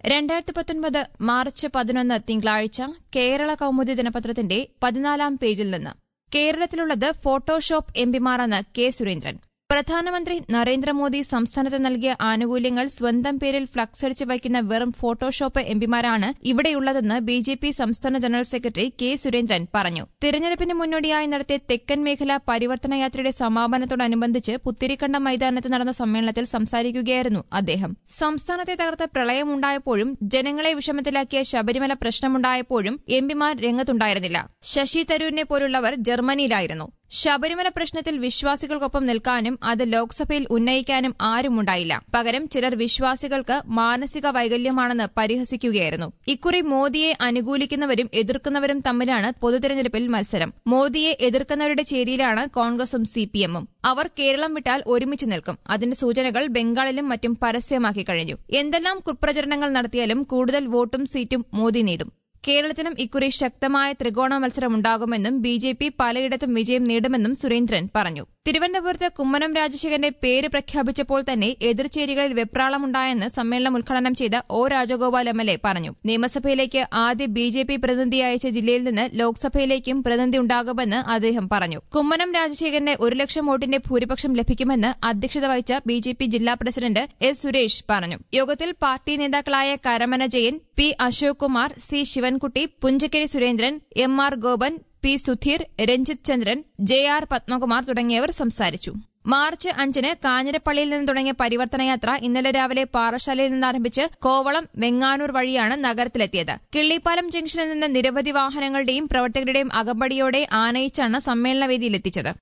രണ്ടായിരത്തി പത്തൊൻപത് മാർച്ച് പതിനൊന്ന് തിങ്കളാഴ്ച കേരള കൌമുദി ദിനപത്രത്തിന്റെ പതിനാലാം പേജിൽ നിന്ന് കേരളത്തിലുള്ളത് ഫോട്ടോഷോപ്പ് എംപിമാരെന്ന് കെ സുരേന്ദ്രൻ പ്രധാനമന്ത്രി നരേന്ദ്രമോദി സംസ്ഥാനത്ത് നൽകിയ ആനുകൂല്യങ്ങൾ സ്വന്തം പേരിൽ ഫ്ലക്സ് അടിച്ച് വയ്ക്കുന്ന വെറും ഫോട്ടോഷോപ്പ് എംപിമാരാണ് ഇവിടെയുള്ളതെന്ന് ബി ജെ പി സംസ്ഥാന ജനറൽ സെക്രട്ടറി കെ സുരേന്ദ്രൻ പറഞ്ഞു തിരഞ്ഞെടുപ്പിന് മുന്നോടിയായി നടത്തിയ തെക്കൻ മേഖല പരിവർത്തന യാത്രയുടെ സമാപനത്തോടനുബന്ധിച്ച് പുത്തിരിക്കണ്ടം മൈതാനത്ത് നടന്ന സമ്മേളനത്തിൽ സംസാരിക്കുകയായിരുന്നു അദ്ദേഹം സംസ്ഥാനത്തെ തകർത്ത പ്രളയമുണ്ടായപ്പോഴും ജനങ്ങളെ വിഷമത്തിലാക്കിയ ശബരിമല പ്രശ്നമുണ്ടായപ്പോഴും എംപിമാർ രംഗത്തുണ്ടായിരുന്നില്ല ശശി തരൂരിനെ പോലുള്ളവർ ജർമ്മനിയിലായിരുന്നു ശബരിമല പ്രശ്നത്തിൽ വിശ്വാസികൾക്കൊപ്പം നിൽക്കാനും അത് ലോക്സഭയിൽ ഉന്നയിക്കാനും ആരുമുണ്ടായില്ല പകരം ചിലർ വിശ്വാസികൾക്ക് മാനസിക വൈകല്യമാണെന്ന് പരിഹസിക്കുകയായിരുന്നു ഇക്കുറി മോദിയെ അനുകൂലിക്കുന്നവരും എതിർക്കുന്നവരും തമ്മിലാണ് പൊതുതെരഞ്ഞെടുപ്പിൽ മത്സരം മോദിയെ എതിർക്കുന്നവരുടെ ചേരിയിലാണ് കോൺഗ്രസും സിപിഎമ്മും അവർ കേരളം വിട്ടാൽ ഒരുമിച്ച് നിൽക്കും അതിന്റെ സൂചനകൾ ബംഗാളിലും മറ്റും പരസ്യമാക്കി കഴിഞ്ഞു എന്തെല്ലാം കുപ്രചരണങ്ങൾ നടത്തിയാലും കൂടുതൽ വോട്ടും സീറ്റും മോദി നേടും കേരളത്തിലും ഇക്കുറി ശക്തമായ ത്രികോണ മത്സരം ഉണ്ടാകുമെന്നും ബി ജെ പി പലയിടത്തും വിജയം നേടുമെന്നും സുരേന്ദ്രൻ പറഞ്ഞു തിരുവനന്തപുരത്ത് കുമ്മനം രാജശേഖരന്റെ പേര് പ്രഖ്യാപിച്ചപ്പോൾ തന്നെ എതിർചേരികളിൽ വെപ്രാളമുണ്ടായെന്ന് സമ്മേളനം ഉദ്ഘാടനം ചെയ്ത O Rajagopal M L A പറഞ്ഞു നിയമസഭയിലേക്ക് ആദ്യ ബി ജെ പി പ്രതിനിധി അയച്ച ജില്ലയിൽ നിന്ന് ലോക്സഭയിലേക്കും പ്രതിനിധി ഉണ്ടാകുമെന്ന് അദ്ദേഹം പറഞ്ഞു കുമ്മനം രാജശേഖരന് ഒരു ലക്ഷം വോട്ടിന്റെ ഭൂരിപക്ഷം ലഭിക്കുമെന്ന് അധ്യക്ഷത വഹിച്ച ബി ജെ പി ജില്ലാ പ്രസിഡന്റ് എസ് സുരേഷ് പറഞ്ഞു യോഗത്തിൽ പാർട്ടി നേതാക്കളായ Karamana Jayan P Ashok Kumar C Sivankutty Punchakkari Surendran M R Gopan P Sudheer Ranjith Chandran J R Padmakumar തുടങ്ങിയവർ സംസാരിച്ചു മാർച്ച് അഞ്ചിന് കാഞ്ഞിരപ്പള്ളിയിൽ നിന്ന് തുടങ്ങിയ പരിവർത്തന യാത്ര ഇന്നലെ രാവിലെ പാറശാലയിൽ നിന്ന് ആരംഭിച്ച് കോവളം വെങ്ങാനൂർ വഴിയാണ് നഗരത്തിലെത്തിയത് കിള്ളിപ്പാലം ജംഗ്ഷനിൽ നിന്ന് നിരവധി വാഹനങ്ങളുടെയും പ്രവർത്തകരുടെയും അകമ്പടിയോടെ ആനയിച്ചാണ് സമ്മേളനവേദിയിലെത്തിച്ചത്